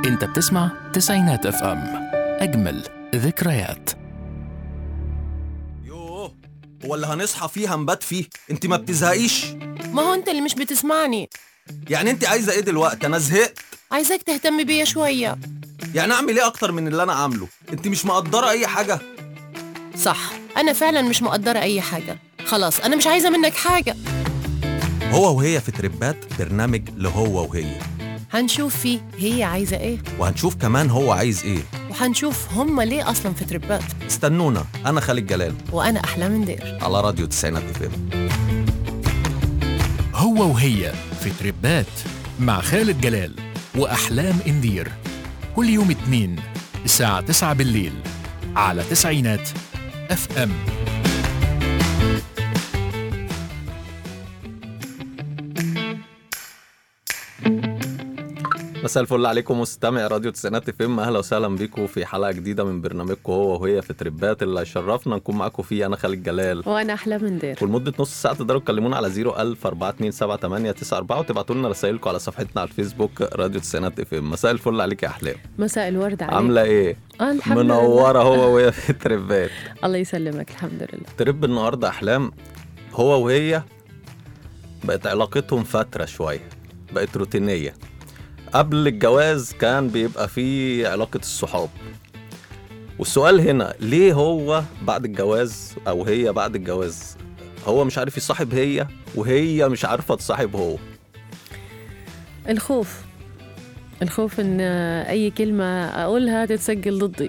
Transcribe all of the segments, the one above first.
انت بتسمع تسعينات اف ام اجمل ذكريات يوه هو اللي هنصحى فيه هنبات فيه انت ما بتزهقيش ما هو انت اللي مش بتسمعني يعني انت عايزه ايه دلوقتي انا زهقت عايزاك تهتم بيا شوية يعني اعمل ايه اكتر من اللي انا عامله انت مش مقدره اي حاجه صح أنا فعلا مش مقدرة أي حاجة خلاص أنا مش عايزة منك حاجة هو وهي في تربات برنامج لهو وهي هنشوف فيه هي عايزة إيه وهنشوف كمان هو عايز ايه وهنشوف هما ليه أصلا في تربات استنونا انا خالد جلال وأنا أحلى من دير على راديو تسعينات اف ام هو وهي في تربات مع خالد جلال وأحلام إندير كل يوم اتنين الساعة 9 بالليل على تسعينات اف ام مساء الفل عليكم مستمع راديو تسعينات اف ام اهلا وسهلا بيكم في حلقه جديده من برنامجكم هو وهي في تربات اللي هيشرفنا نكون معاكم فيه انا خالد جلال وأنا أحلى من دير ولمدة نص ساعة تقدروا تكلمونا على 01000 427 وتبعتوا لنا رسائلكم على صفحتنا على الفيسبوك راديو تسعينات اف ام مساء الفل عليك يا احلام مساء الورد عليك عاملة ايه؟ آه الحمد لله منورة هو وهي في التربات الله يسلمك الحمد لله ترب النهاردة أحلام هو وهي بقت علاقتهم فترة شوية بقت روتينية قبل الجواز كان بيبقى فيه علاقة الصحاب والسؤال هنا ليه هو بعد الجواز أو هي بعد الجواز هو مش عارف يصاحب هي وهي مش عارفة تصاحب هو الخوف الخوف ان اي كلمة اقولها تتسجل ضدي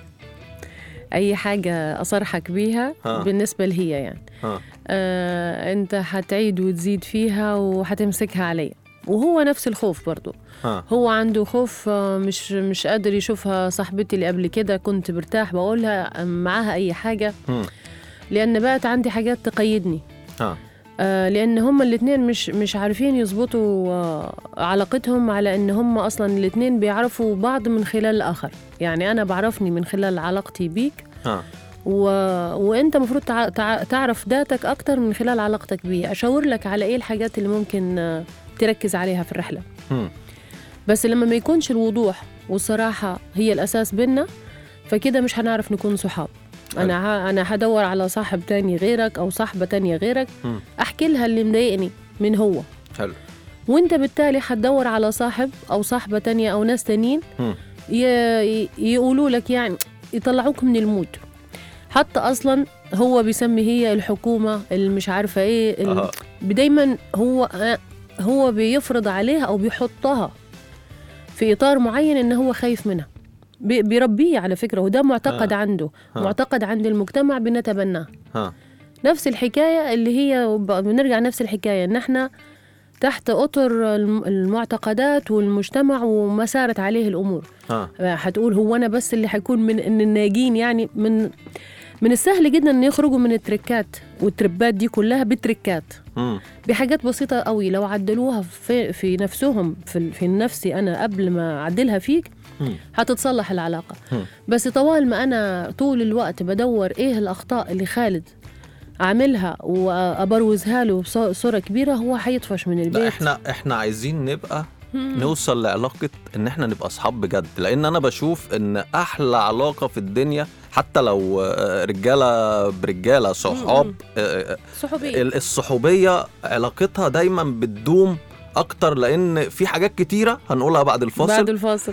اي حاجة اصرحك بيها ها. بالنسبة لهي يعني ها آه انت هتعيد وتزيد فيها وهتمسكها عليا وهو نفس الخوف برضو ها هو عنده خوف آه، مش مش قادر يشوفها صاحبتي اللي قبل كده كنت برتاح بقولها معاها اي حاجة هم. لان بقت عندي حاجات تقيدني ها آه، لان هما الاثنين مش مش عارفين يظبطوا آه، علاقتهم على ان هما اصلا الاثنين بيعرفوا بعض من خلال الاخر يعني انا بعرفني من خلال علاقتي بيك ها و... وانت المفروض تع... تع... تعرف ذاتك اكتر من خلال علاقتك بيه اشاور لك على ايه الحاجات اللي ممكن آه، تركز عليها في الرحله هم. بس لما ما يكونش الوضوح والصراحه هي الاساس بينا فكده مش هنعرف نكون صحاب انا ه... انا هدور على صاحب تاني غيرك او صاحبه تانية غيرك هم. احكي لها اللي مضايقني من هو حلو وانت بالتالي هتدور على صاحب او صاحبه تانية او ناس تانيين هم. ي- يقولوا لك يعني يطلعوك من المود حتى اصلا هو بيسمي هي الحكومه اللي مش عارفه ايه ال- أها. دايما هو هو بيفرض عليها او بيحطها في اطار معين ان هو خايف منها بي- بيربيه على فكره وده معتقد آه. عنده آه. معتقد عند المجتمع بنتبناه ها نفس الحكايه اللي هي ب- بنرجع نفس الحكايه ان احنا تحت اطر الم- المعتقدات والمجتمع وما سارت عليه الامور ها هتقول هو انا بس اللي هيكون من ان الناجين يعني من من السهل جدا ان يخرجوا من التركات والتربات دي كلها بتركات هم. بحاجات بسيطة قوي لو عدلوها في, في نفسهم في, ال- في نفسي أنا قبل ما أعدلها فيك هم. هتتصلح العلاقة هم. بس طوال ما أنا طول الوقت بدور إيه الأخطاء اللي خالد عاملها وأبروزها له بصورة كبيرة هو هيطفش من لا البيت احنا احنا عايزين نبقى مم. نوصل لعلاقة إن إحنا نبقى أصحاب بجد لأن أنا بشوف إن أحلى علاقة في الدنيا حتى لو آه، رجالة برجالة صحاب مم. آه، آه، صحوبية ال- الصحوبية علاقتها دايما بتدوم أكتر لأن في حاجات كتيرة هنقولها بعد الفاصل بعد الفاصل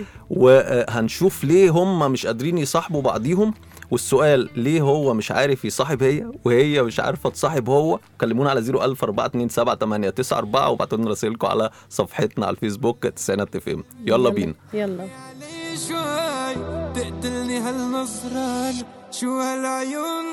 وهنشوف ليه هم مش قادرين يصاحبوا بعضيهم والسؤال ليه هو مش عارف يصاحب هي وهي مش عارفه تصاحب هو كلمونا على 010427894 وابعتوا لنا رسائلكم على صفحتنا على الفيسبوك تسعينات اف ام يلا بينا يلا لي شوي تقتلني هالنظرة شو هالعيون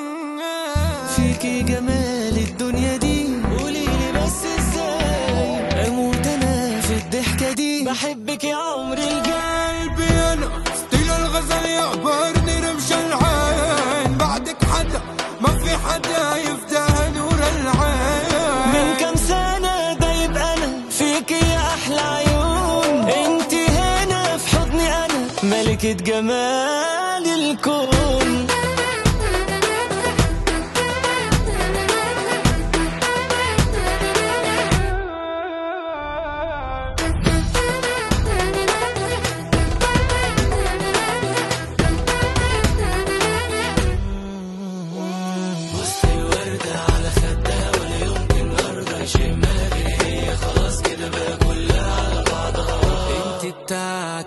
فيكي جمال الدنيا دي قوليلي بس ازاي اموت انا في الضحكة دي بحبك يا عمري القلب انا ستيل الغزل يعبرني رمش العين بعدك حدا ما في حدا يفتح نور العين من كم سنة دايب انا فيك يا احلى عيون انت هنا في حضني انا ملكة جمال الكون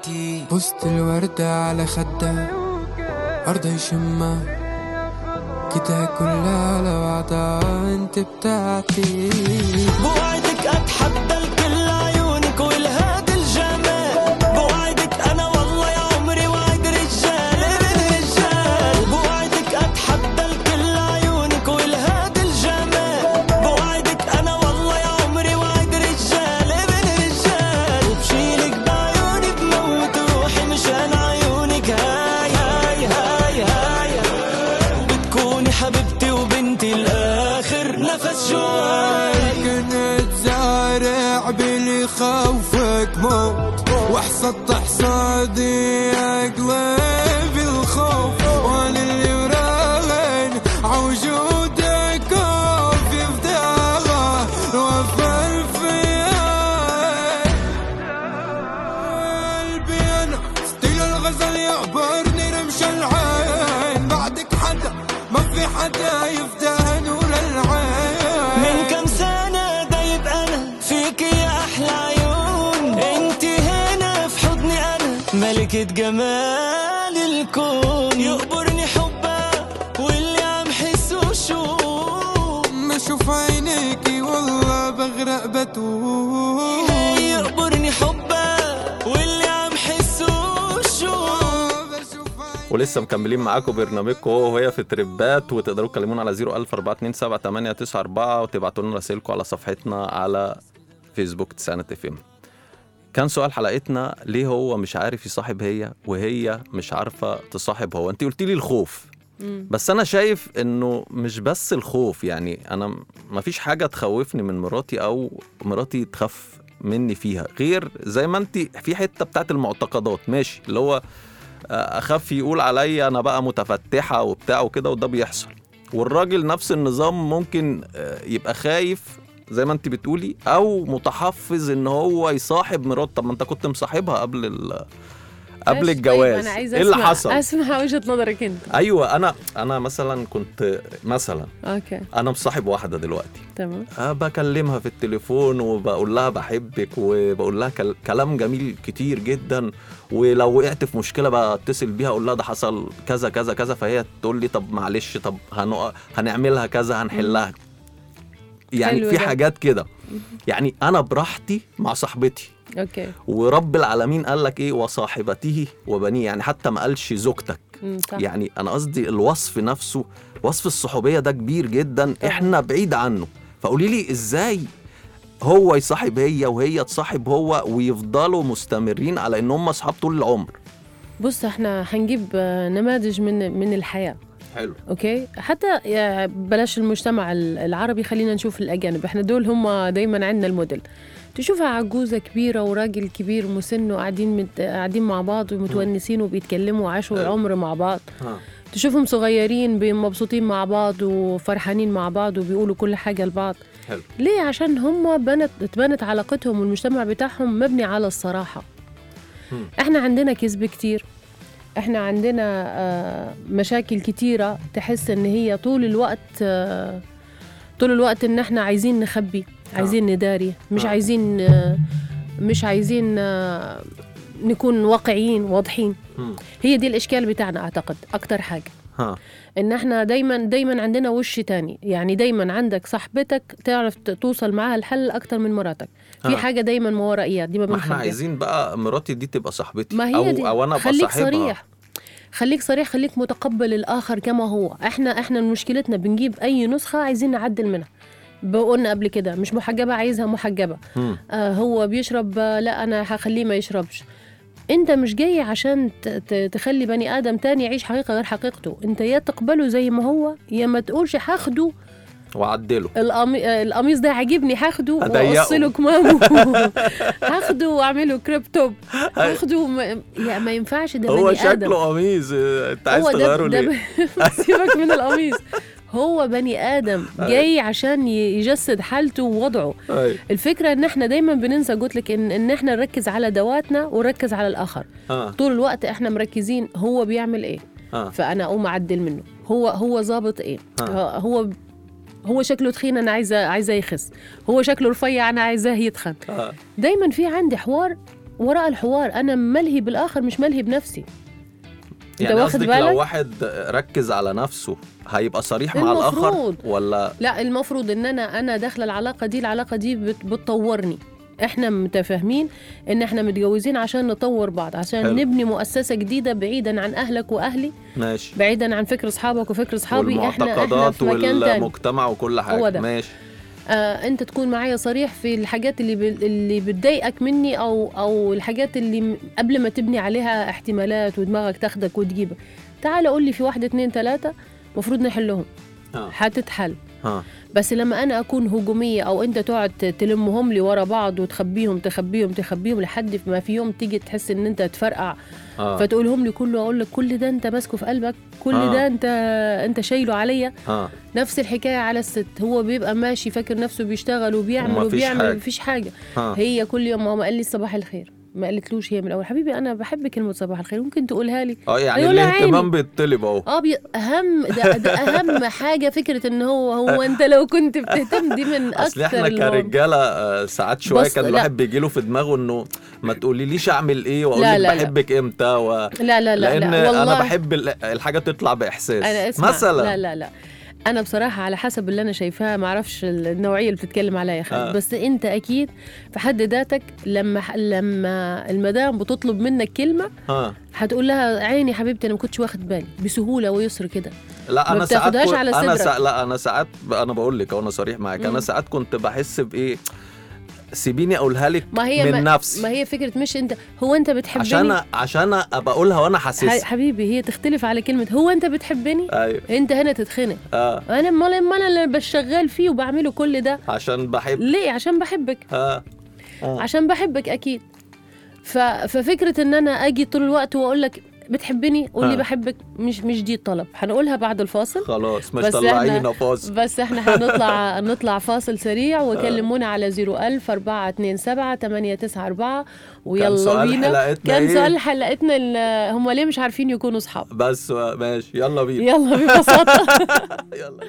بتاعتي بوست الوردة على خدها أرض يشمها كده كلها على بعضها انت بتاعتي بوعدك اتحدى الكل عيونك والهاد الجمال بوعدك انا والله يا عمري وعد رجال ابن رجال بوعدك اتحدى الكل عيونك والهاد الجمال بوعدك انا والله يا عمري وعد رجال ابن رجال وبشيلك بعيوني بموت روحي مشان عيونك هاي هاي هاي هاي بتكوني حبيبتي وبنتي الاخر نفس جواي كنت زارع باللي خوفك موت وحصدت حصادي اقلب الخوف وانا اللي وراهن عوجودك وفي فداها وفر فيها قلبي انا ستيل الغزل يعبرني رمش العين بعدك حدا ما في حدا يفتح نور العين من كم سنة دايب انا فيك يا احلى عيون انت هنا في حضني انا ملكة جمال الكون يقبرني حبها واللي عم حسه شو ما اشوف عينيكي والله بغرق بتوه يقبرني حبها واللي عم حسه شو ولسه مكملين معاكم برنامجكم هو وهي في تربات وتقدروا تكلمونا على 014278994 وتبعتوا لنا رسائلكم على صفحتنا على فيسبوك تسعينات اف ام كان سؤال حلقتنا ليه هو مش عارف يصاحب هي وهي مش عارفه تصاحب هو انت قلت لي الخوف بس انا شايف انه مش بس الخوف يعني انا ما فيش حاجه تخوفني من مراتي او مراتي تخاف مني فيها غير زي ما انت في حته بتاعت المعتقدات ماشي اللي هو اخاف يقول عليا انا بقى متفتحه وبتاع وكده وده بيحصل والراجل نفس النظام ممكن آه، يبقى خايف زي ما انت بتقولي او متحفظ ان هو يصاحب مرات طب ما انت كنت مصاحبها قبل ال قبل إيش طيب؟ الجواز أنا عايزة ايه اللي أسمع- حصل اسمع وجهه نظرك انت ايوه انا انا مثلا كنت مثلا اوكي انا مصاحب واحده دلوقتي تمام أه بكلمها في التليفون وبقول لها بحبك وبقول لها كل- كلام جميل كتير جدا ولو وقعت في مشكله بتصل بيها اقول لها ده حصل كذا كذا كذا فهي تقول لي طب معلش طب هنق... هنعملها كذا هنحلها يعني حلو في ده. حاجات كده يعني انا براحتي مع صاحبتي اوكي ورب العالمين قال لك ايه وصاحبته وبنيه يعني حتى ما قالش زوجتك مم، صح يعني انا قصدي الوصف نفسه وصف الصحوبيه ده كبير جدا احنا بعيد عنه فقولي لي ازاي هو يصاحب هي وهي تصاحب هو ويفضلوا مستمرين على ان هم اصحاب طول العمر بص احنا هنجيب آه، نماذج من من الحياه حلو اوكي حتى يا بلاش المجتمع ال- العربي خلينا نشوف الاجانب احنا دول هم دايما عندنا الموديل تشوفها عجوزه كبيره وراجل كبير مسن وقاعدين مت... قاعدين مع بعض ومتونسين وبيتكلموا وعاشوا حلو. العمر مع بعض ها. تشوفهم صغيرين بي- مبسوطين مع بعض وفرحانين مع بعض وبيقولوا كل حاجه لبعض حلو ليه عشان هم بنت اتبنت علاقتهم والمجتمع بتاعهم مبني على الصراحه مم. احنا عندنا كذب كتير احنا عندنا آه، مشاكل كتيره تحس ان هي طول الوقت آه، طول الوقت ان احنا عايزين نخبي عايزين نداري مش آه. عايزين آه، مش عايزين آه، نكون واقعيين واضحين مم. هي دي الاشكال بتاعنا اعتقد اكتر حاجه ها ان احنا دايما دايما عندنا وش تاني يعني دايما عندك صاحبتك تعرف ت- توصل معاها الحل اكتر من مراتك في آه. حاجه دايما ما ورائيات دي ما ما احنا بنخبيها عايزين بقى مراتي دي تبقى صاحبتي ما هي او دي او انا ابقى خليك صاحبها صريح خليك صريح خليك متقبل الاخر كما هو احنا احنا مشكلتنا بنجيب اي نسخه عايزين نعدل منها قلنا قبل كده مش محجبه عايزها محجبه مم. آه هو بيشرب آه لا انا هخليه ما يشربش انت مش جاي عشان ت- ت- تخلي بني ادم تاني يعيش حقيقه غير حقيقته انت يا تقبله زي ما هو يا ما تقولش هاخده وعدله القمي... آه، القميص ده عاجبني هاخده أضيقه. واوصله كمامه هاخده واعمله كريب توب هاخده ما... يا ما ينفعش ده هو بني ادم شكله قميص اه، انت عايز هو ده, تغيره ده ليه ب... سيبك من القميص هو بني ادم جاي عشان ي- يجسد حالته ووضعه أيوة. الفكره ان احنا دايما بننسى قلت لك ان ان احنا نركز على دواتنا ونركز على الاخر اه طول الوقت احنا مركزين هو بيعمل ايه اه فانا اقوم اعدل منه هو هو ظابط ايه آه. هو هو شكله تخين انا عايزه عايزه يخس هو شكله رفيع انا عايزاه يتخن اه دايما في عندي حوار وراء الحوار انا ملهي بالاخر مش ملهي بنفسي انت يعني واخد قصدك بالك لو واحد ركز على نفسه هيبقى صريح مع الاخر المفروض. ولا لا المفروض ان انا انا داخله العلاقه دي العلاقه دي بت- بتطورني احنا متفاهمين ان احنا متجوزين عشان نطور بعض عشان حلو. نبني مؤسسه جديده بعيدا عن اهلك واهلي ماشي بعيدا عن فكر اصحابك وفكر اصحابي احنا احنا والمعتقدات في مكان تاني والمجتمع وكل هو حاجه ده. ماشي آه انت تكون معايا صريح في الحاجات اللي ب... اللي بتضايقك مني او او الحاجات اللي م- قبل ما تبني عليها احتمالات ودماغك تاخدك وتجيبك تعال قول لي في واحد اتنين تلاته المفروض نحلهم ها هتتحل ها بس لما انا اكون هجوميه او انت تقعد تلمهم لي ورا بعض وتخبيهم تخبيهم تخبيهم لحد ما في يوم تيجي تحس ان انت تفرقع ها فتقولهم لي كله اقول لك كل ده انت ماسكه في قلبك كل آه. ده انت انت شايله عليا ها نفس الحكايه على الست هو بيبقى ماشي فاكر نفسه بيشتغل وبيعمل ومفيش وبيعمل حاجة. مفيش حاجه ها هي كل يوم هو ما قال لي صباح الخير ما قالتلوش هي من الاول حبيبي انا بحب كلمه صباح الخير ممكن تقولها لي اه يعني يقول لها الاهتمام عيني. بيطلب اهو اه بي... اهم ده, ده اهم حاجه فكره ان هو هو انت لو كنت بتهتم دي من اصل اكتر احنا المواضيع. كرجاله آه، ساعات شويه بص، كان لا. الواحد بيجي له في دماغه انه ما تقوليليش اعمل ايه واقول لا، لك لا، لا. بحبك امتى و... لا لا لا لان لا والله انا بحب ال- الحاجه تطلع باحساس انا اسمع مثلا لا لا لا انا بصراحه على حسب اللي انا شايفاها ما اعرفش النوعيه اللي بتتكلم عليها يا خالد آه. آه. بس انت اكيد في حد ذاتك لما لما المدام بتطلب منك كلمه ها هتقول لها عيني حبيبتي انا ما كنتش واخد بالي بسهوله ويسر كده لا ما انا ساعات بتاخدهاش كنت- على انا صدرك. سا... لا انا ساعات ب- انا بقول لك انا صريح معاك انا مم. ساعات كنت بحس بايه سيبيني اقولها لك ما هي من ما, نفسي ما هي فكره مش انت هو انت بتحبني عشان عشان ابقى اقولها وانا ح- حاسسها حبيبي هي تختلف على كلمه هو انت بتحبني ايوه انت هنا تتخنق اه انا ما ما انا اللي بشغال فيه وبعمله كل ده عشان بحب ليه عشان بحبك اه آه. عشان بحبك اكيد ف... ففكره ان انا اجي طول الوقت واقول لك بتحبني قول لي آه. بحبك مش مش دي الطلب هنقولها بعد الفاصل خلاص مش بس طلعينا إحنا- فاصل بس احنا هنطلع نطلع فاصل سريع وكلمونا على 01000 427 894 ويلا سؤال بينا حلقتنا كان إيه؟ سؤال حلقتنا ال- هم ليه مش عارفين يكونوا اصحاب بس ماشي يلا بينا يلا ببساطه يلا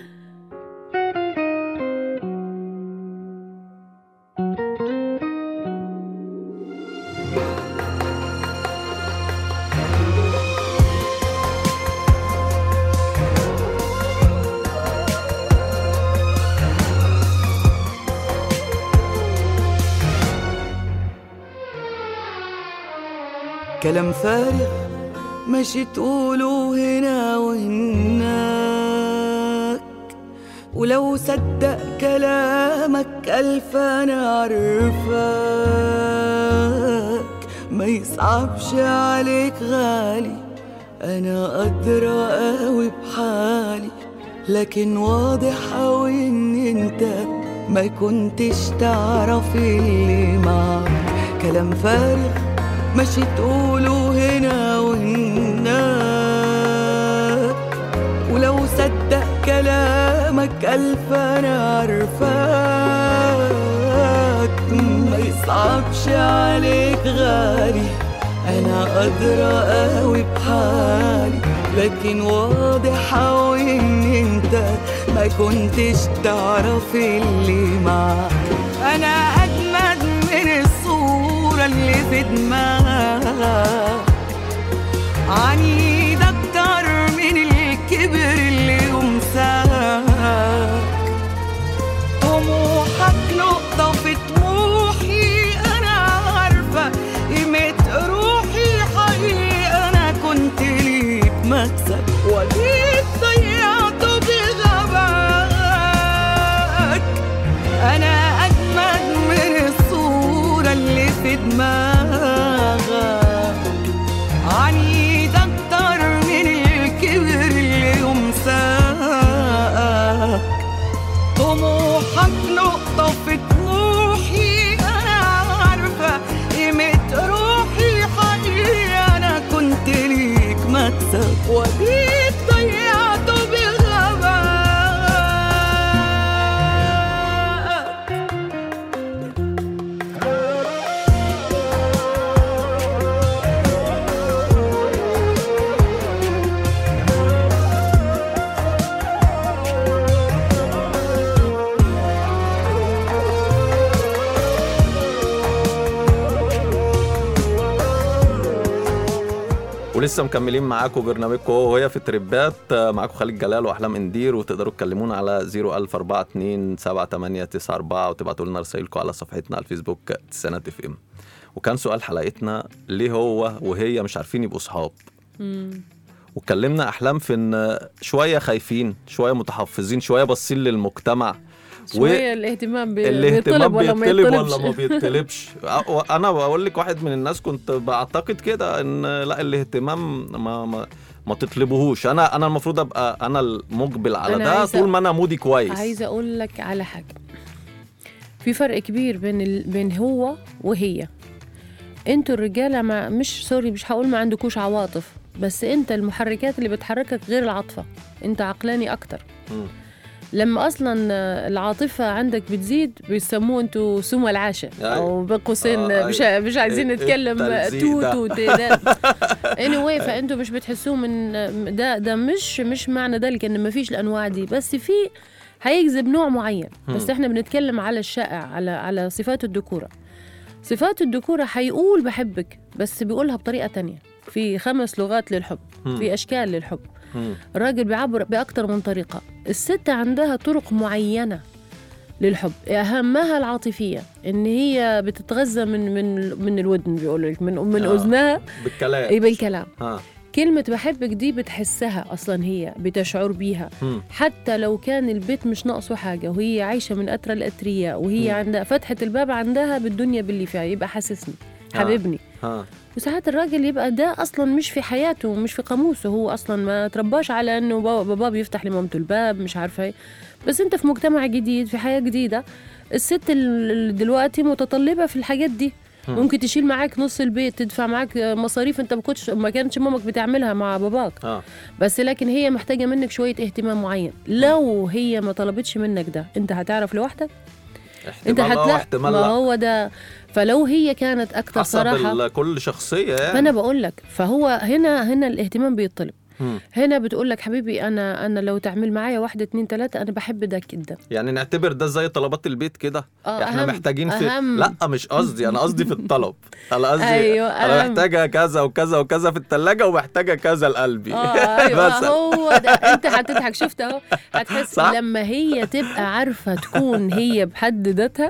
كلام فارغ ماشي تقوله هنا وهناك ولو صدق كلامك ألف أنا عارفاك ما يصعبش عليك غالي أنا أدرى قوي بحالي لكن واضح أوي إن أنت ما كنتش تعرف اللي معاك كلام فارغ ماشي تقوله هنا وهناك ولو صدق كلامك ألف أنا عارفاك ما يصعبش عليك غالي أنا أدرى قوي بحالي لكن واضح أوي إن أنت ما كنتش تعرف اللي معاك أنا أجمد من الصورة اللي في دماغك عنيد أكتر من الكبر اللي يمساك طموحك نقطة في طموحي أنا عارفة قيمة روحي حقيقي أنا كنت ليك مكسب وديك ضيعته بغباك أنا أجمد من الصورة اللي في دماغك عنيد أكتر من الكبر اللي يمساك طموحك نقطة في طموحي أنا عارفة قيمة روحي حقيقي أنا كنت ليك مكسب وديك ضيعته بغباء ولسه مكملين معاكم برنامجكم هو وهي في تريبات آه، معاكم خالد جلال واحلام اندير وتقدروا تكلمونا على 01042 وتبعتوا لنا رسائلكم على صفحتنا على الفيسبوك تسانات اف ام وكان سؤال حلقتنا ليه هو وهي مش عارفين يبقوا صحاب واتكلمنا احلام في ان شويه خايفين شويه متحفظين شويه باصين للمجتمع شويه الاهتمام بي- الاهتمام بيطلب ولا ما بيطلب يطلبش ولا ما بيطلبش أ- انا بقول لك واحد من الناس كنت بعتقد كده ان لا الاهتمام ما ما ما تطلبوهوش انا انا المفروض ابقى انا المقبل على أنا ده عايزة- طول ما انا مودي كويس عايزه اقول لك على حاجه في فرق كبير بين ال... بين هو وهي انتوا الرجاله ما مش سوري مش هقول ما عندكوش عواطف بس انت المحركات اللي بتحركك غير العاطفه انت عقلاني اكتر مم. لما اصلا العاطفه عندك بتزيد بيسموه انتوا سمو العاشق أيوة. او بين قوسين آه، مش أيوة. مش عايزين إيه- نتكلم التلزيق ده. توت وت- اني anyway فانتوا مش بتحسوه من ده ده مش مش معنى ذلك ان ما فيش الانواع دي بس في هيجذب نوع معين بس مم. احنا بنتكلم على الشائع على على صفات الذكوره صفات الذكوره هيقول بحبك بس بيقولها بطريقه تانية في خمس لغات للحب مم. في اشكال للحب مم. الراجل بيعبر بأكتر من طريقة الست عندها طرق معينة للحب أهمها العاطفية إن هي بتتغذى من من من الودن بيقولوا لك من من آه. أذنها بالكلام إيه بالكلام ها كلمة بحبك دي بتحسها أصلا هي بتشعر بيها مم. حتى لو كان البيت مش ناقصه حاجة وهي عايشة من أترى الأثرياء وهي مم. عندها فتحة الباب عندها بالدنيا باللي فيها يبقى حاسسني آه. حبيبني ها وساعات الراجل يبقى ده اصلا مش في حياته ومش في قاموسه هو اصلا ما ترباش على انه بابا بابا بيفتح لمامته الباب مش عارفه ايه بس انت في مجتمع جديد في حياه جديده الست اللي دلوقتي متطلبه في الحاجات دي مم. ممكن تشيل معاك نص البيت تدفع معاك مصاريف انت ما كنتش ما كانتش مامك بتعملها مع باباك ها بس لكن هي محتاجه منك شويه اهتمام معين لو هي ما طلبتش منك ده انت هتعرف لوحدك انت احتمال اه هتلاقي احتمال ما لا هو ده فلو هي كانت اكتر حسب صراحه ال- كل شخصيه يعني فانا بقول لك فهو هنا هنا الاهتمام بيطلب مم. هنا بتقول لك حبيبي انا انا لو تعمل معايا واحد اتنين تلاته انا بحب ده جدا يعني نعتبر ده زي طلبات البيت كده آه، احنا أهم- محتاجين في أهم. لا مش قصدي انا قصدي في الطلب انا قصدي أيوة، انا أهم. محتاجه كذا وكذا وكذا في الثلاجه ومحتاجه كذا لقلبي اه ايوه مثلا. هو ده انت هتضحك شفت اهو هتحس صح؟ لما هي تبقى عارفه تكون هي بحد ذاتها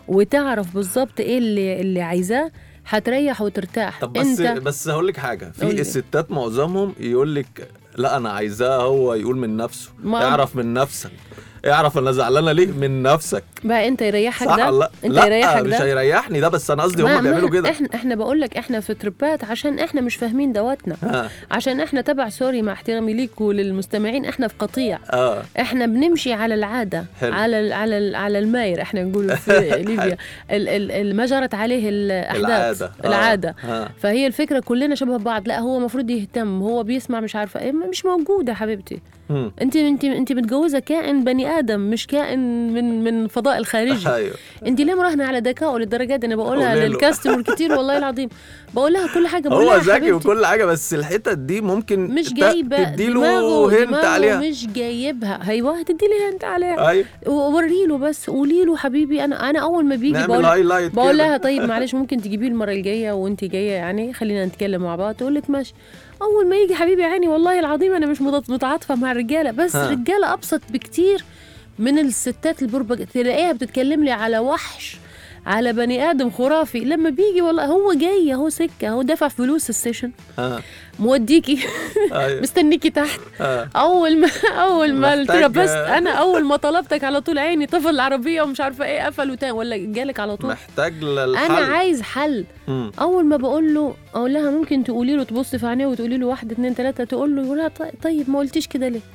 وتعرف بالظبط ايه اللي اللي عايزاه هتريح وترتاح طب بس انت بس هقول لك حاجه قول في لي. الستات معظمهم يقول لك لا انا عايزاه هو يقول من نفسه ما- اعرف من نفسك اعرف انا زعلانه ليه من نفسك بقى انت يريحك صح ده لا انت لا يريحك مش ده هيريحني ده بس انا قصدي ما- هم بيعملوا ما- كده احنا احنا بقول لك احنا في تربات عشان احنا مش فاهمين دواتنا اه عشان احنا تبع سوري مع احترامي ليك وللمستمعين احنا في قطيع اه احنا بنمشي على العاده حلو. على ال على ال على الماير احنا نقول في ليبيا ال- ال- ال- ما جرت عليه الاحداث العاده آه. العاده آه. فهي الفكره كلنا شبه بعض لا هو المفروض يهتم هو بيسمع مش عارفه ايه مش موجوده يا حبيبتي مم. انت انت انت متجوزه كائن بني ادم مش كائن من من فضاء الخارجي ايوه انت ليه مراهنه على ذكائه للدرجه دي انا بقولها قولي له. للكاستمر كتير والله العظيم بقول لها كل حاجه بقول لها هو يا ذكي حبيبتي، وكل حاجه بس الحتت دي ممكن مش ت- جايبه تديله دماغه هنت دماغه عليها مش جايبها ايوه هتدي لي هنت عليها ايوه وري له بس قولي له حبيبي انا انا اول ما بيجي نعمل بقول هايلايت بقول كده. لها طيب معلش ممكن تجيبيه المره الجايه وانت جايه يعني خلينا نتكلم مع بعض تقول لك ماشي اول ما يجي حبيبي عيني والله العظيم انا مش مت- متعاطفه مع الرجاله بس ها. الرجاله ابسط بكتير من الستات البربج تلاقيها بتتكلم لي على وحش على بني ادم خرافي لما بيجي والله هو جاي اهو سكه هو دفع فلوس السيشن اه موديكي ايوه مستنيكي تحت اه اول ما اول ما قلت لها محتاج- بس انا اول ما طلبتك على طول عيني طفل العربيه ومش عارفه ايه قفل وتاني ولا جالك على طول محتاج للحل انا عايز حل مم. اول ما بقول له اقول لها ممكن تقولي له تبص في عينيه وتقولي له واحد اتنين تلاته تقول له يقول لها طي- طيب ما قلتيش كده ليه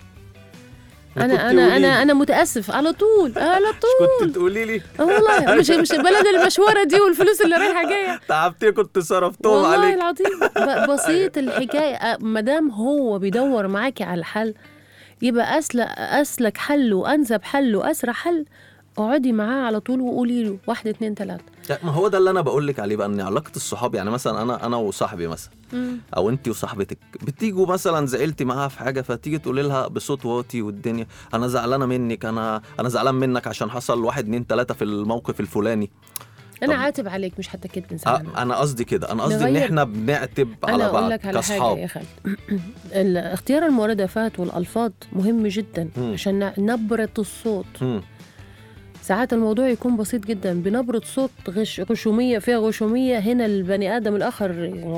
كنت انا انا قولي انا لي. انا متاسف على طول على طول كنت تقولي لي آه والله مش مش البلد المشوره دي والفلوس اللي رايحه جايه تعبتي كنت صرفتهم والله عليك العظيم ب- بسيط الحكايه ما دام هو بيدور معاكي على الحل يبقى اسلك اسلك حل وانسب حل واسرع حل اقعدي معاه على طول وقولي له واحد اتنين تلاته لا، ما هو ده اللي انا بقول لك عليه بقى ان علاقه الصحاب يعني مثلا انا انا وصاحبي مثلا او انت وصاحبتك بتيجوا مثلا زعلتي معاها في حاجه فتيجي تقولي لها بصوت واطي والدنيا انا زعلانه منك انا انا زعلان منك عشان حصل واحد اتنين تلاته في الموقف الفلاني انا طب- عاتب عليك مش حتى كده آه، زعلانة انا قصدي كده انا قصدي ان نغير- احنا بنعتب انا على اقول بعض لك على حاجه كاصحاب يا خالد ال- اختيار المرادفات والالفاظ مهم جدا مم. عشان ن- نبره الصوت مم. ساعات الموضوع يكون بسيط جدا بنبره صوت غش غشوميه فيها غشوميه هنا البني ادم الاخر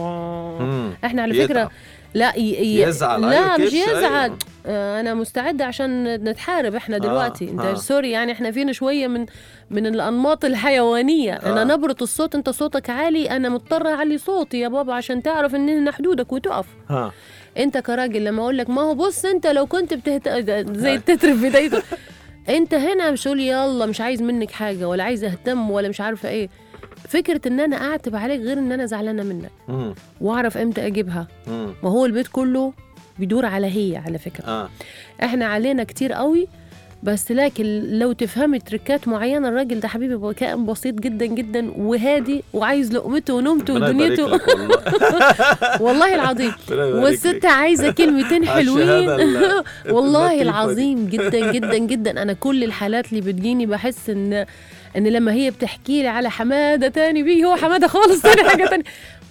مم. احنا على يتعب. فكره لا ي... ي... يزعل، لا أيوة، مش كش، أيوة. يزعل آه، انا مستعده عشان نتحارب احنا دلوقتي انت آه. سوري يعني احنا فينا شويه من من الانماط الحيوانيه آه. انا نبره الصوت انت صوتك عالي انا مضطره اعلي صوتي يا بابا عشان تعرف ان هنا حدودك وتقف ها انت كراجل لما اقول لك ما هو بص انت لو كنت بتهت... زي التتر في بدايته انت هنا مش تقول يلا مش عايز منك حاجه ولا عايز اهتم ولا مش عارفه ايه فكره ان انا اعتب عليك غير ان انا زعلانه منك مم. واعرف امتى اجيبها مم. ما هو البيت كله بيدور على هي على فكره اه احنا علينا كتير قوي بس لكن لو تفهمي تركات معينه الراجل ده حبيبي هو كائن بسيط جدا جدا وهادي وعايز لقمته ونومته ربنا يبارك ودنيته لك والله والله العظيم ربنا يبارك والست لك. عايزه كلمتين على حلوين الشهادة ال- والله اللطيفة دي. العظيم جدا جدا جدا انا كل الحالات اللي بتجيني بحس ان ان لما هي بتحكي لي على حماده تاني بيه هو حماده خالص تاني حاجه تانية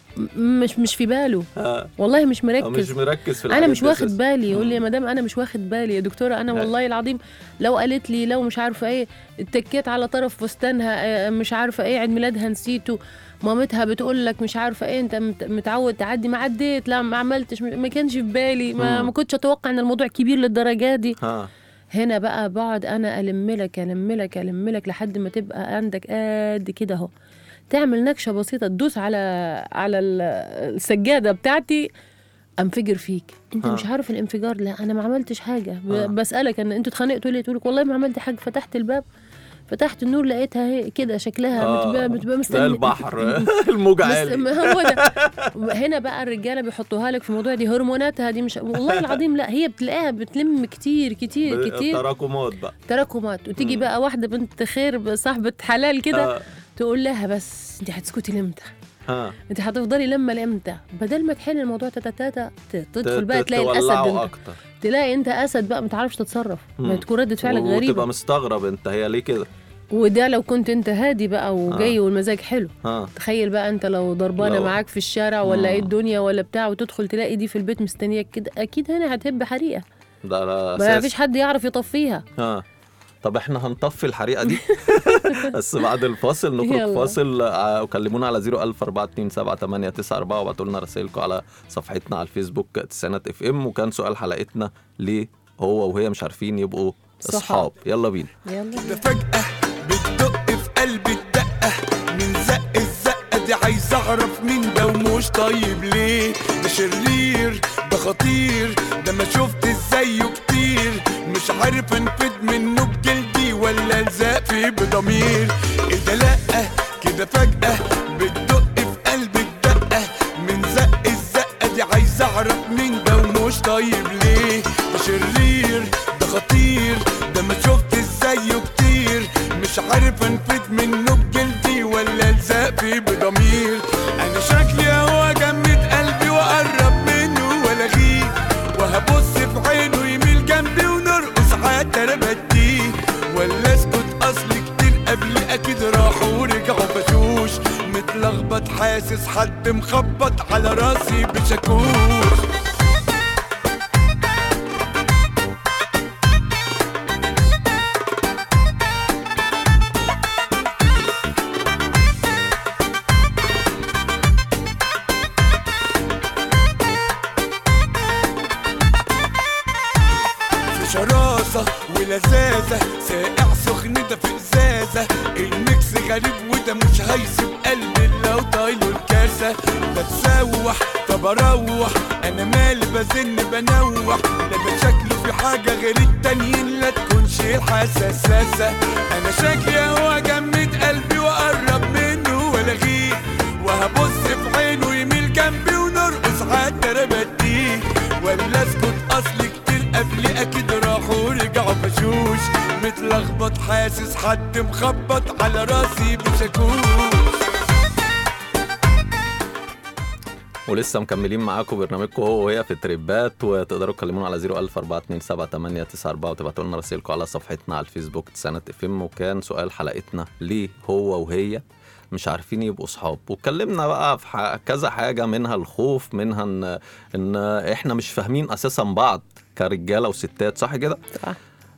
م- مش مش في باله آه. والله مش أو مش مركز مركز في انا الحاجات مش دي واخد أساساً. بالي يقول لي يا مدام انا مش واخد بالي يا دكتوره انا لا. والله العظيم لو قالت لي لو مش عارفه ايه اتكيت على طرف فستانها آه، مش عارفه ايه عيد ميلادها نسيته مامتها بتقول لك مش عارفه ايه انت مت- متعود تعدي ما عديت لا ما عملتش ما كانش في بالي ما, مم. ما كنتش اتوقع ان الموضوع كبير للدرجه دي ها هنا بقى بقعد انا الم لك الم لك الم لك لحد ما تبقى عندك قد كده اهو تعمل نكشه بسيطه تدوس على على ال- السجاده بتاعتي انفجر فيك انت آه. مش عارف الانفجار لا انا ما عملتش حاجه ب- آه. بسالك ان انتوا اتخانقتوا ليه تقول لك والله ما عملت حاجه فتحت الباب فتحت النور لقيتها هي كده شكلها آه. بتبقى بتبقى زي مستني البحر الموج بس عالي ما هو ده هنا بقى الرجاله بيحطوها لك في موضوع دي هرموناتها دي مش والله العظيم لا هي بتلاقيها بتلم كتير كتير كتير تراكمات بقى تراكمات وتيجي مم. بقى واحده بنت خير صاحبه حلال كده آه. تقول لها بس انت هتسكتي لامتى ها انت هتفضلي لما لامتى بدل ما تحل الموضوع تتاتا تدخل بقى ت- تلاقي الاسد تولعوا انت. اكتر تلاقي انت اسد بقى ما تعرفش تتصرف ما مم. تكون ردة فعلك وتبقى غريبه مستغرب انت هي ليه كده وده لو كنت انت هادي بقى وجاي آه. والمزاج حلو ها تخيل بقى انت لو ضربانه لو- معاك في الشارع ولا ايه مم. الدنيا ولا بتاع وتدخل تلاقي دي في البيت مستنياك كده اكيد هنا هتهب حريقه ده لا ما اساس فيش حد يعرف يطفيها ها طب احنا هنطفي الحريقه دي بس بعد الفاصل نخرج يلا. فاصل آه، وكلمونا على 004278994 وابعتوا لنا رسائلكم على صفحتنا على الفيسبوك تسعينات اف ام وكان سؤال حلقتنا ليه هو وهي مش عارفين يبقوا صحاب. اصحاب يلا بينا يلا ده فجأة بتدق في قلبي الدقة من زق الزقة دي عايز أعرف مين ده ومش طيب ليه ده شرير ده خطير ده ما شفت زيه كتير مش عارف انفد منه بجلدي ولا الزق فيه بضمير ايه ده لأ كده فجأة بتدق في قلبي الدقة من زق الزقة دي عايز أعرف مين ده ومش طيب ليه ده شرير ده خطير ده ما شفت زيه كتير مش عارف انفد منه بجلدي ولا الزق فيه بضمير انا شكلي هو جمد قلبي واقرب منه والاغيه وهبص في عينه يميل جنبي ونرقص حتى انا بديه ولا اسكت اصل كتير قبلي اكيد راحوا ورجعوا بشوش متلخبط حاسس حد مخبط على راسي بشاكوش في شراسة ولذاذة ساقع سخن ده في ازازة الميكس غريب وده مش هيسيب قلبي لو طايله الكاسة بتسوح طب اروح انا مالي بزن بنوح لا ده شكلي في حاجة غير التانيين لا تكونش الحساساسة انا شكلي هو جمد قلبي واقرب منه والاغيه وهبص في عينه يميل جنبي ونرقص حتى انا بديه ولا اسكت اصل كتير قبلي اكيد راحوا ورجعوا بشوش متلخبط حاسس حد مخبط على راسي بشاكوش ولسه مكملين معاكم برنامجكم هو وهي في تريبات وتقدروا تكلمونا على 004278994 وتبعتوا لنا رسائلكم على صفحتنا على الفيسبوك تسعينات اف ام وكان سؤال حلقتنا ليه هو وهي مش عارفين يبقوا صحاب واتكلمنا بقى في ح- كذا حاجه منها الخوف منها ان ان احنا مش فاهمين اساسا بعض كرجاله وستات صح كده صح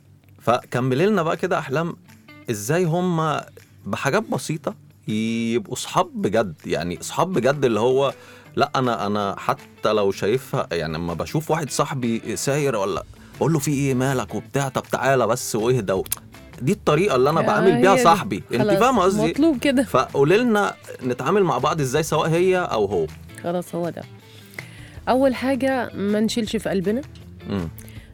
فكملي لنا بقى كده احلام ازاي هم بحاجات بسيطه يبقوا صحاب بجد يعني صحاب بجد اللي هو لا انا انا حتى لو شايفها يعني لما بشوف واحد صاحبي ساير ولا بقول له في ايه مالك وبتاع طب تعالى بس واهدى و... دي الطريقه اللي انا آه، بعامل بيها هي دي. صاحبي انت خلاص، فاهمه قصدي مطلوب كده فقولي لنا نتعامل مع بعض ازاي سواء هي او هو خلاص هو ده اول حاجه ما نشيلش في قلبنا مم.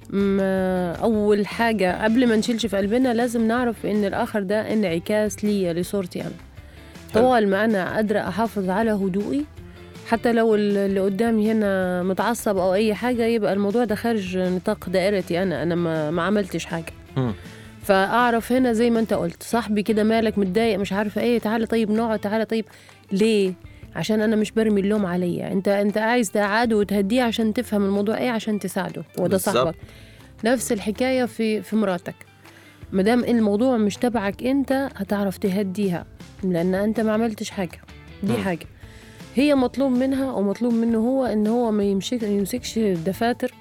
ما اول حاجه قبل ما نشيلش في قلبنا لازم نعرف ان الاخر ده انعكاس ليا لصورتي انا حلو. طوال ما انا قادره احافظ على هدوئي حتى لو اللي قدامي هنا متعصب او اي حاجه يبقى الموضوع ده خارج نطاق دائرتي انا انا ما, ما عملتش حاجه مم. فاعرف هنا زي ما انت قلت صاحبي كده مالك متضايق مش عارفه ايه تعالى طيب نقعد تعالى طيب ليه عشان انا مش برمي اللوم عليا انت انت عايز تقعده وتهديه عشان تفهم الموضوع ايه عشان تساعده وده بالظبط. صاحبك نفس الحكايه في في مراتك ما دام الموضوع مش تبعك انت هتعرف تهديها لان انت ما عملتش حاجه دي مم. حاجه هي مطلوب منها ومطلوب منه هو ان هو ما يمسك يمسكش دفاتر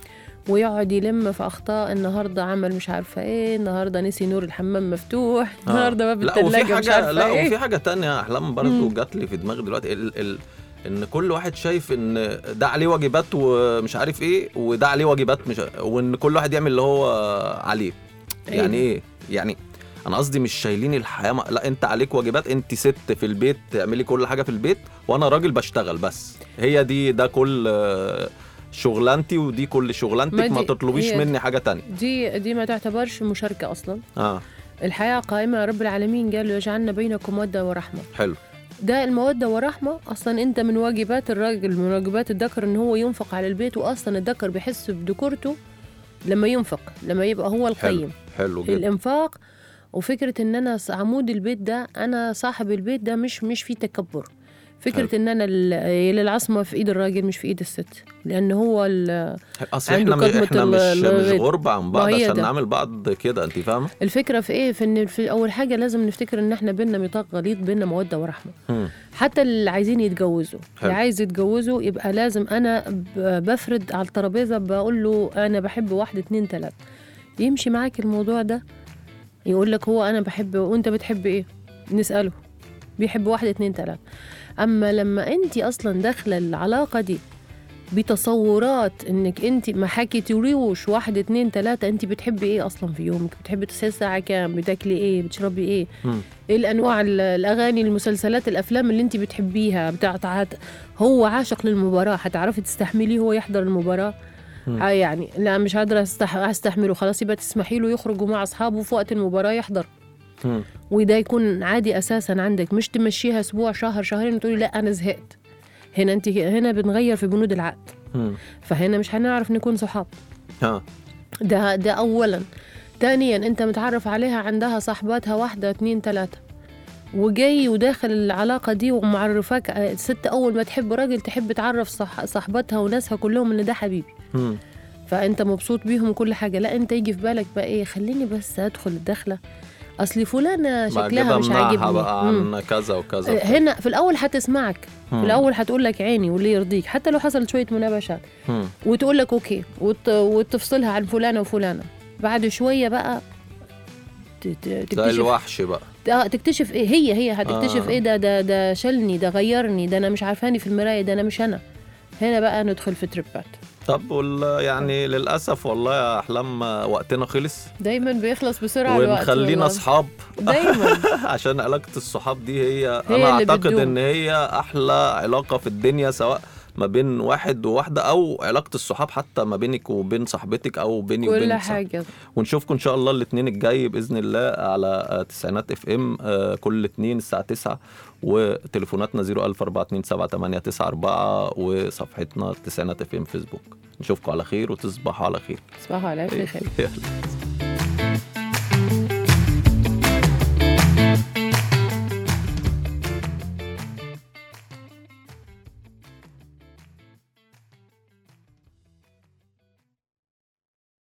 ويقعد يلم في اخطاء النهارده عمل مش عارفه ايه النهارده نسي نور الحمام مفتوح آه. النهارده باب لا وفي الثلاجه مش حاجه عارفه لا ايه وفي حاجه تانية احلام برضو جات لي في دماغي دلوقتي ال ال ان كل واحد شايف ان ده عليه واجبات ومش عارف ايه وده عليه واجبات مش وان كل واحد يعمل اللي هو عليه أيوة. يعني ايه يعني انا قصدي مش شايلين الحياه م- لا انت عليك واجبات انت ست في البيت تعملي كل حاجه في البيت وانا راجل بشتغل بس هي دي ده كل آه، شغلانتي ودي كل ما شغلانتك ما دي- تطلبيش هي- مني حاجه تانية دي دي ما تعتبرش مشاركه اصلا اه الحياه قائمه رب العالمين قال يجعلنا بينكم موده ورحمه حلو ده المودة ورحمة أصلا أنت من واجبات الراجل من واجبات الذكر إن هو ينفق على البيت وأصلا الذكر بيحس بذكورته لما ينفق لما يبقى هو القيم حلو جدا الإنفاق وفكرة إن أنا ص- عمود البيت ده أنا صاحب البيت ده مش مش في تكبر فكرة حلو. إن أنا ال- العصمة في إيد الراجل مش في إيد الست لأن هو ال- اصل عنده احنا مش كظمة احنا ال- مش مش الغيظ. غربة عن بعض ما هي عشان ده. نعمل بعض كده انت فاهمه؟ الفكرة في إيه في إن في أول حاجة لازم نفتكر إن إحنا بينا ميثاق غليظ بينا مودة ورحمة مم. حتى اللي عايزين يتجوزوا حلو. اللي عايز يتجوزوا يبقى لازم انا ب- بفرد على الترابيزه بقول له انا بحب واحد اتنين تلاته يمشي معاك الموضوع ده يقول لك هو انا بحب وانت بتحب ايه نساله بيحب واحد اتنين تلاته اما لما انت اصلا داخله العلاقه دي بتصورات انك انت ما حكيتيلوش واحد اتنين تلاته انت بتحبي ايه اصلا في يومك بتحبي تصحي الساعه كام بتاكلي ايه بتشربي ايه مم. ايه الانواع ال- الاغاني المسلسلات الافلام اللي انت بتحبيها بتاعت هو عاشق للمباراه هتعرفي تستحمليه هو يحضر المباراه مم. آه يعني لا مش قادره أستح... استحمله خلاص يبقى تسمحي له يخرجوا مع اصحابه في وقت المباراه يحضر مم. وده يكون عادي اساسا عندك مش تمشيها اسبوع شهر شهرين وتقولي لا انا زهقت هنا انت هنا بنغير في بنود العقد مم. فهنا مش هنعرف نكون صحاب ها ده ده اولا ثانيا انت متعرف عليها عندها صاحباتها واحده اتنين تلاته وجاي وداخل العلاقة دي ومعرفاك آه، الست أول ما تحب راجل تحب تعرف صح صاحباتها وناسها كلهم إن ده حبيبي مم. فأنت مبسوط بيهم كل حاجة لا أنت يجي في بالك بقى إيه خليني بس أدخل الدخلة أصل فلانة بعد شكلها كده مش منعها عاجبني بقى مم. عن كذا وكذا آه، هنا في الأول هتسمعك في مم. الأول هتقول لك عيني واللي يرضيك حتى لو حصلت شوية مناقشات مم. وتقول لك اوكي وت... وتفصلها عن فلانه وفلانه بعد شويه بقى ت- ت- زي تكتشف الوحش بقى آه، تكتشف ايه هي هي هتكتشف آه. ايه ده ده ده شلني ده غيرني ده انا مش عارفاني في المرايه ده انا مش انا هنا بقى ندخل في تربات طب وال يعني للاسف والله يا احلام وقتنا خلص دايما بيخلص بسرعه الوقت ونخلينا والله. اصحاب دايما عشان علاقه الصحاب دي هي, هي انا اللي اعتقد بتدوم. ان هي احلى علاقه في الدنيا سواء ما بين واحد وواحده او علاقه الصحاب حتى ما بينك وبين صاحبتك او بيني كل وبين صاحبتي. حاجه ونشوفكم ان شاء الله الاثنين الجاي باذن الله على آه، تسعينات اف ام آه، كل اثنين الساعه 9 وتليفوناتنا 014278994 وصفحتنا تسعينات اف ام فيسبوك نشوفكم على خير وتصبحوا على خير تصبحوا على الف خير يلا.